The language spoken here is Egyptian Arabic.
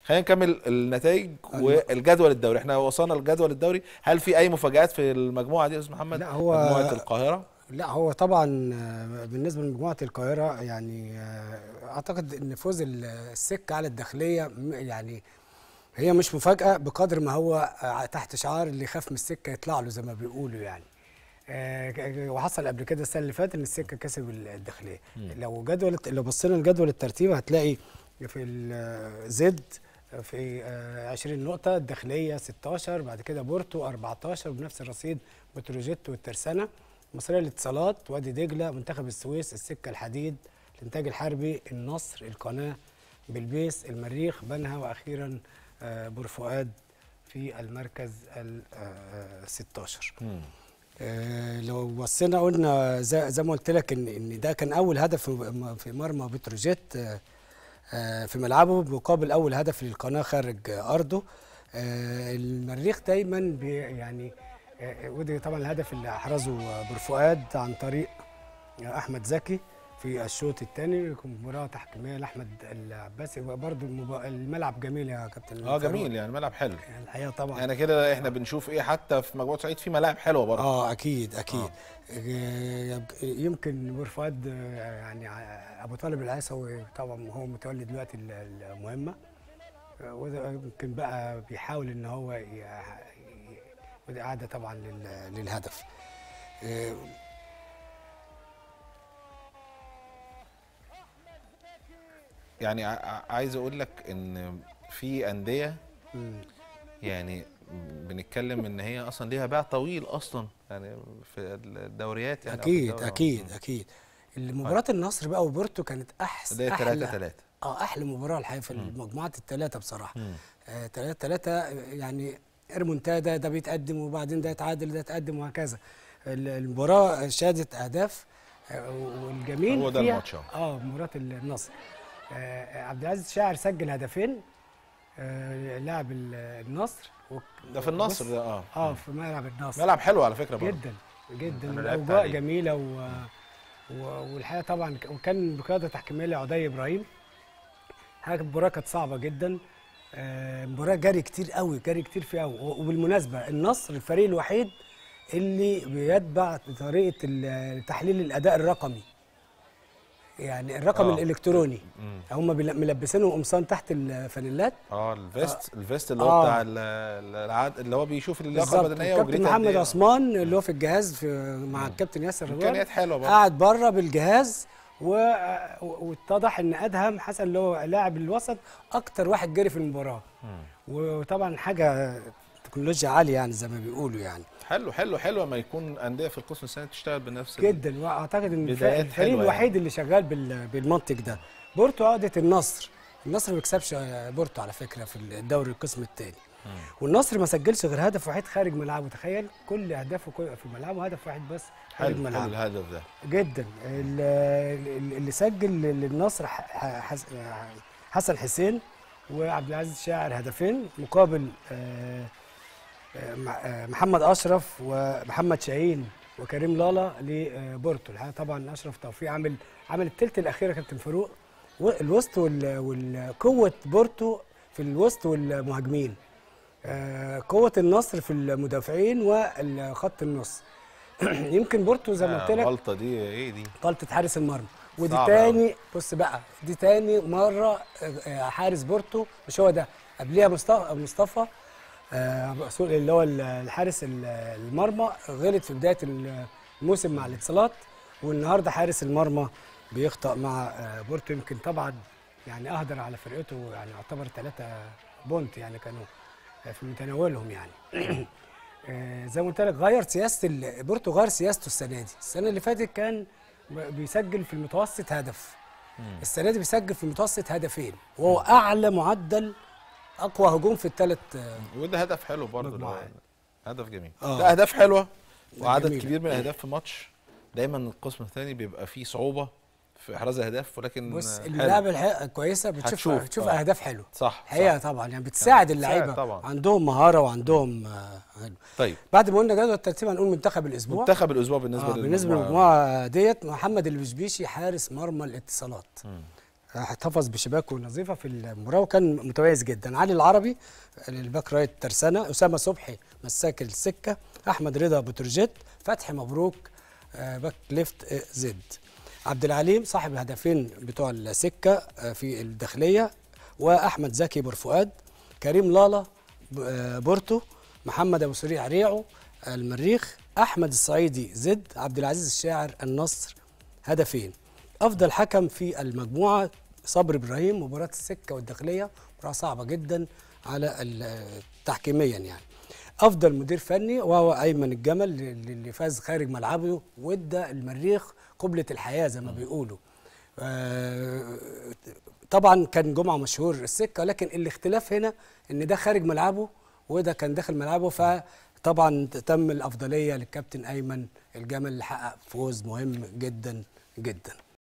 خلينا نكمل النتائج والجدول الدوري احنا وصلنا للجدول الدوري هل في اي مفاجآت في المجموعه دي يا استاذ محمد لا، هو- مجموعه القاهره لا هو طبعا آه، بالنسبه لمجموعه القاهره يعني آه، اعتقد ان فوز ال- السكه على الداخليه م- يعني هي مش مفاجاه بقدر ما هو آه، تحت شعار اللي يخاف من السكه يطلع له زي ما بيقولوا يعني آه، ك- وحصل قبل كده السنه اللي فاتت ان السكه كسب ال- الداخليه لو جدول لو بصينا لجدول الترتيب هتلاقي في الزد في آه، 20 نقطة الداخلية 16 بعد كده بورتو 14 بنفس الرصيد بتروجيت والترسانة مصرية للاتصالات وادي دجلة منتخب السويس السكة الحديد الإنتاج الحربي النصر القناة بلبيس المريخ بنها وأخيرا آه، بور فؤاد في المركز ال آه، 16 آه، لو بصينا قلنا زي, زي ما قلت لك ان ان ده كان اول هدف في- في مرمى بتروجيت آه، آه، في ملعبه مقابل اول هدف للقناه خارج آه، ارضه آه، المريخ دايما بي يعني آه، ودي طبعا الهدف اللي احرزه برفؤاد عن طريق آه، احمد زكي في الشوط الثاني مباراه تحكيميه لاحمد العباسي برضه الملعب جميل يا كابتن اه فاروق. جميل يعني ملعب حلو يعني الحقيقه طبعا يعني كده احنا بنشوف ايه حتى في مجموعه سعيد في ملاعب حلوه برضه اه اكيد اكيد آه. يمكن نور فؤاد آه، يعني ع- ابو طالب العيسوي طبعا هو متولي دلوقتي ال- المهمه آه، وده يمكن بقى بيحاول ان هو ي- ي- ودي قاعده طبعا لل- للهدف آه، يعني ع- ع- عايز اقول لك ان في انديه مم. يعني بنتكلم ان هي اصلا ليها باع طويل اصلا يعني في الدوريات يعني أو في اكيد الدوري. اكيد اكيد مباراه النصر بقى وبورتو كانت اللي احسن هي 3 3 اه احلى مباراه الحقيقه في المجموعات الثلاثه بصراحه مم. آه، تلاتة تلاتة يعني ريمونتادا ده بيتقدم وبعدين ده يتعادل ده يتقدم وهكذا ال- المباراة شهدت أهداف آه، والجميل هو ده فيها- الماتش أهو. اه مباراة النصر آه، عبد العزيز شاعر سجل هدفين آه، لاعب ال- النصر وك- ده في النصر بص- ده اه اه في ملعب النصر ملعب حلو على فكره برضه جدا جدا أنا لعبت الاجواء عليه. جميله و... و... والحقيقه طبعا ك- وكان بقياده تحكيميه لعدي ابراهيم حاجه المباراه كانت صعبه جدا آه، مباراه جري كتير قوي جري كتير فيها قوي وبالمناسبه النصر الفريق الوحيد اللي بيتبع طريقه ال- تحليل الاداء الرقمي يعني الرقم آه. الالكتروني مم. هم بيل- ملبسينهم قمصان تحت الفانيلات اه الفيست الفيست اللي هو آه. بتاع ال- ال- العاد اللي هو بيشوف اللياقه بالظبط البدنيه الكابتن وجريت قد محمد إيه. عثمان اللي هو في الجهاز في مع الكابتن ياسر رضوان امكانيات حلوه برضه قاعد بره بالجهاز و... واتضح ان ادهم حسن اللي هو لاعب الوسط اكتر واحد جري في المباراه وطبعا حاجه تكنولوجيا عاليه يعني زي ما بيقولوا يعني حلو حلو حلو ما يكون انديه في القسم الثاني تشتغل بنفس ال- جدا واعتقد ان الف- بدايات الفريق حلوة الوحيد اللي شغال بال... بالمنطق ده بورتو عقده النصر النصر ما بيكسبش بورتو على فكره في الدوري القسم الثاني والنصر ما سجلش غير هدف واحد خارج ملعبه تخيل كل اهدافه كل- في ملعبه هدف واحد بس خارج حلو حلو ملعبه الهدف ده جدا ال- ال- اللي سجل للنصر ح- ح- حس- حسن حسين وعبد العزيز شاعر هدفين مقابل آه، آه، مع- آه، محمد اشرف ومحمد شاهين وكريم لالا لبورتو الحقيقه طبعا اشرف توفيق عامل عامل الثلث الاخير يا كابتن فاروق والوسط وال- والقوه بورتو في الوسط والمهاجمين آه، قوه النصر في المدافعين وخط النص يمكن بورتو زي ما قلت لك الغلطه دي ايه دي غلطه حارس المرمى ودي صعبة تاني بص بقى دي تاني مره آه، حارس بورتو مش هو ده قبليها مصطفى مصطفى آه، سوري، اللي هو ال- الحارس ال- المرمى غلط في بدايه الموسم مع الاتصالات والنهارده حارس المرمى بيخطأ مع آه، بورتو يمكن طبعا يعني اهدر على فرقته يعني يعتبر ثلاثة بونت يعني كانوا آه، في متناولهم يعني آه، زي ما قلت لك غير سياسه ال- بورتو غير سياسته السنه دي السنه اللي فاتت كان ب- بيسجل في المتوسط هدف السنه دي بيسجل في المتوسط هدفين وهو اعلى معدل اقوى هجوم في الثلاث وده هدف حلو برضه اللي هو مجموعات. هدف جميل آه. ده اهداف حلوه لا، وعدد جميلة. كبير من الاهداف في ماتش دايما القسم الثاني بيبقى فيه صعوبه في احراز الاهداف ولكن بص حلو. اللعبه الحقيقه كويسه بتشوف هتشوف، بتشوف آه. اهداف حلوه صح الحقيقه صح. طبعا يعني بتساعد بتساعد اللعيبه طبعا. عندهم مهاره وعندهم آه، حلو طيب بعد ما قلنا جدول الترتيب هنقول منتخب الاسبوع منتخب الاسبوع بالنسبه آه بالنسبه للمجموعة. للمجموعه ديت محمد البشبيشي حارس مرمى الاتصالات احتفظ بشباكه نظيفه في المباراه وكان متميز جدا علي العربي الباك رايت ترسانه اسامه صبحي مساك السكه احمد رضا بتروجيت فتحي مبروك آه، باك ليفت آه، زد عبد العليم صاحب الهدفين بتوع السكه آه، في الداخليه واحمد زكي برفؤاد كريم لالا ب- آه، بورتو محمد ابو سريع ريعو المريخ احمد الصعيدي زد عبد العزيز الشاعر النصر هدفين افضل حكم في المجموعه صبري ابراهيم مباراه السكه والداخليه مباراه صعبه جدا على ال- تحكيميا يعني افضل مدير فني وهو ايمن الجمل اللي اللي فاز خارج ملعبه وادى المريخ قبله الحياه زي ما بيقولوا آه، طبعا كان جمعه مشهور السكه لكن الاختلاف هنا ان ده خارج ملعبه وده كان داخل ملعبه فطبعا تم الافضليه للكابتن ايمن الجمل اللي حقق فوز مهم جدا جدا